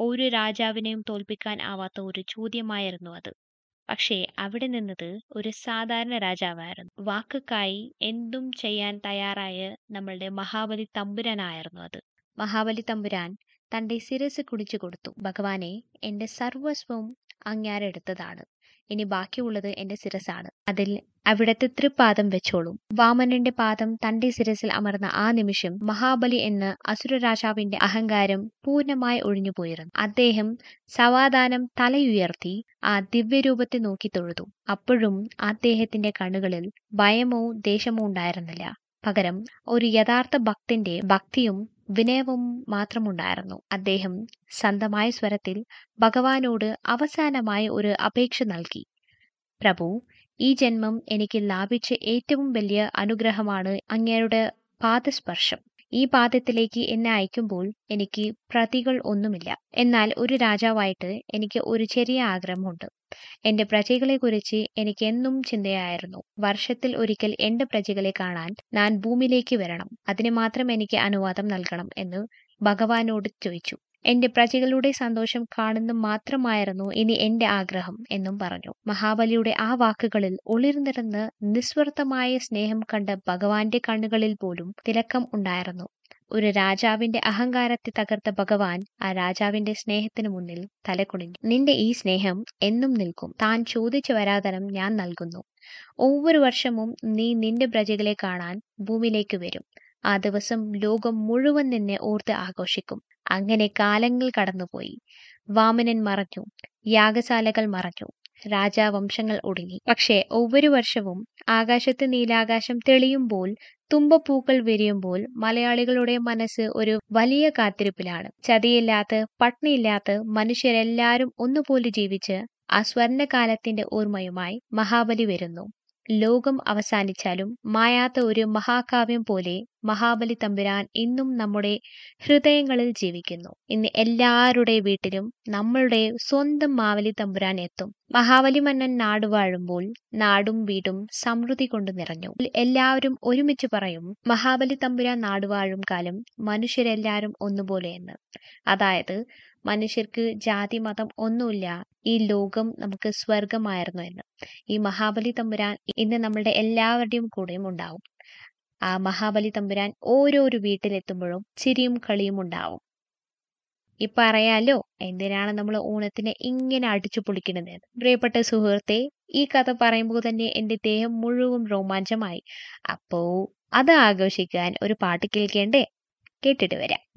ഒരു രാജാവിനെയും തോൽപ്പിക്കാൻ ആവാത്ത ഒരു ചോദ്യമായിരുന്നു അത് പക്ഷേ അവിടെ നിന്നത് ഒരു സാധാരണ രാജാവായിരുന്നു വാക്കുകൾക്കായി എന്തും ചെയ്യാൻ തയ്യാറായ നമ്മളുടെ മഹാബലി തമ്പുരാനായിരുന്നു അത് മഹാബലി തമ്പുരാൻ തന്റെ ശിരസ് കുടിച്ചു കൊടുത്തു ഭഗവാനെ എന്റെ സർവസ്വവും അങ്ങാരെടുത്തതാണ് ഇനി ബാക്കിയുള്ളത് എന്റെ ശിരസാണ് അതിൽ അവിടത്തെ തൃപ്പാദം വെച്ചോളും വാമനന്റെ പാദം തന്റെ ശിരസിൽ അമർന്ന ആ നിമിഷം മഹാബലി എന്ന അസുര രാജാവിന്റെ അഹങ്കാരം പൂർണ്ണമായി ഒഴിഞ്ഞുപോയിരുന്നു അദ്ദേഹം സമാധാനം തലയുയർത്തി ആ ദിവ്യരൂപത്തെ നോക്കി തൊഴുതു അപ്പോഴും അദ്ദേഹത്തിന്റെ കണ്ണുകളിൽ ഭയമോ ദേഷ്യമോ ഉണ്ടായിരുന്നില്ല പകരം ഒരു യഥാർത്ഥ ഭക്തന്റെ ഭക്തിയും വിനയവും മാത്രമുണ്ടായിരുന്നു അദ്ദേഹം ശാന്തമായ സ്വരത്തിൽ ഭഗവാനോട് അവസാനമായി ഒരു അപേക്ഷ നൽകി പ്രഭു ഈ ജന്മം എനിക്ക് ലാഭിച്ച ഏറ്റവും വലിയ അനുഗ്രഹമാണ് അങ്ങയുടെ പാദസ്പർശം ഈ പാദത്തിലേക്ക് എന്നെ അയക്കുമ്പോൾ എനിക്ക് പ്രതികൾ ഒന്നുമില്ല എന്നാൽ ഒരു രാജാവായിട്ട് എനിക്ക് ഒരു ചെറിയ ആഗ്രഹമുണ്ട് എന്റെ പ്രജകളെക്കുറിച്ച് എനിക്ക് എന്നും ചിന്തയായിരുന്നു വർഷത്തിൽ ഒരിക്കൽ എന്റെ പ്രജകളെ കാണാൻ ഞാൻ ഭൂമിയിലേക്ക് വരണം അതിന് മാത്രം എനിക്ക് അനുവാദം നൽകണം എന്ന് ഭഗവാനോട് ചോദിച്ചു എന്റെ പ്രജകളുടെ സന്തോഷം കാണുന്ന മാത്രമായിരുന്നു ഇനി എന്റെ ആഗ്രഹം എന്നും പറഞ്ഞു മഹാബലിയുടെ ആ വാക്കുകളിൽ ഒളിർന്നിരുന്ന നിസ്വാർത്ഥമായ സ്നേഹം കണ്ട ഭഗവാന്റെ കണ്ണുകളിൽ പോലും തിലക്കം ഉണ്ടായിരുന്നു ഒരു രാജാവിന്റെ അഹങ്കാരത്തെ തകർത്ത ഭഗവാൻ ആ രാജാവിന്റെ സ്നേഹത്തിന് മുന്നിൽ തലകുണിഞ്ഞു നിന്റെ ഈ സ്നേഹം എന്നും നിൽക്കും താൻ ചോദിച്ച വരാതനം ഞാൻ നൽകുന്നു ഒவ்வொരു വർഷവും നീ നിന്റെ പ്രജകളെ കാണാൻ ഭൂമിയിലേക്ക് വരും ആ ദിവസം ലോകം മുഴുവൻ നിന്നെ ഓർത്ത് ആഘോഷിക്കും അങ്ങനെ കാലങ്ങൾ കടന്നുപോയി വാമനൻ മറഞ്ഞു യാഗശാലകൾ മറഞ്ഞു രാജാവംശങ്ങൾ ഒടുങ്ങി പക്ഷേ ഒவ்வொരു വർഷവും ആകാശത്ത് നീലാകാശം തെളിയുമ്പോൾ തുമ്പപ്പൂക്കൾ വിരിയുമ്പോൾ മലയാളികളുടെ മനസ്സ് ഒരു വലിയ കാത്തിരിപ്പിലാണ് ചതിയില്ലാത്ത പട്നിയില്ലാത്ത മനുഷ്യരെല്ലാരും ഒന്നുപോലെ ജീവിച്ച് ആ സ്വർണ്ണകാലത്തിന്റെ ഓർമ്മയുമായി മഹാബലി വരുന്നു ലോകം അവസാനിച്ചാലും മായാത്ത ഒരു മഹാകാവ്യം പോലെ മഹാബലി തമ്പുരാൻ ഇന്നും നമ്മുടെ ഹൃദയങ്ങളിൽ ജീവിക്കുന്നു ഇന്ന് എല്ലാവരുടെ വീട്ടിലും നമ്മളുടെ സ്വന്തം മാവലി തമ്പുരാൻ എത്തും മഹാബലി മന്നൻ നാട് വാഴുമ്പോൾ നാടും വീടും സമൃദ്ധി കൊണ്ട് നിറഞ്ഞു എല്ലാവരും ഒരുമിച്ച് പറയും മഹാബലി തമ്പുരാൻ നാട് വാഴും കാലം മനുഷ്യരെല്ലാരും ഒന്നുപോലെ എന്ന് അതായത് മനുഷ്യർക്ക് ജാതി മതം ഒന്നുമില്ല ഈ ലോകം നമുക്ക് സ്വർഗമായിരുന്നു എന്ന് ഈ മഹാബലി തമ്പുരാൻ ഇന്ന് നമ്മളുടെ എല്ലാവരുടെയും കൂടെയും ഉണ്ടാവും ആ മഹാബലി തമ്പുരാൻ ഓരോരോ വീട്ടിലെത്തുമ്പോഴും ചിരിയും കളിയും ഉണ്ടാവും ഇപ്പൊ അറിയാലോ എന്തിനാണ് നമ്മൾ ഓണത്തിന് ഇങ്ങനെ അടിച്ചു പൊളിക്കുന്നത് പ്രിയപ്പെട്ട സുഹൃത്തെ ഈ കഥ പറയുമ്പോൾ തന്നെ എന്റെ ദേഹം മുഴുവൻ രോമാഞ്ചമായി അപ്പോ അത് ആഘോഷിക്കാൻ ഒരു പാട്ട് കേൾക്കേണ്ടേ കേട്ടിട്ട് വരാം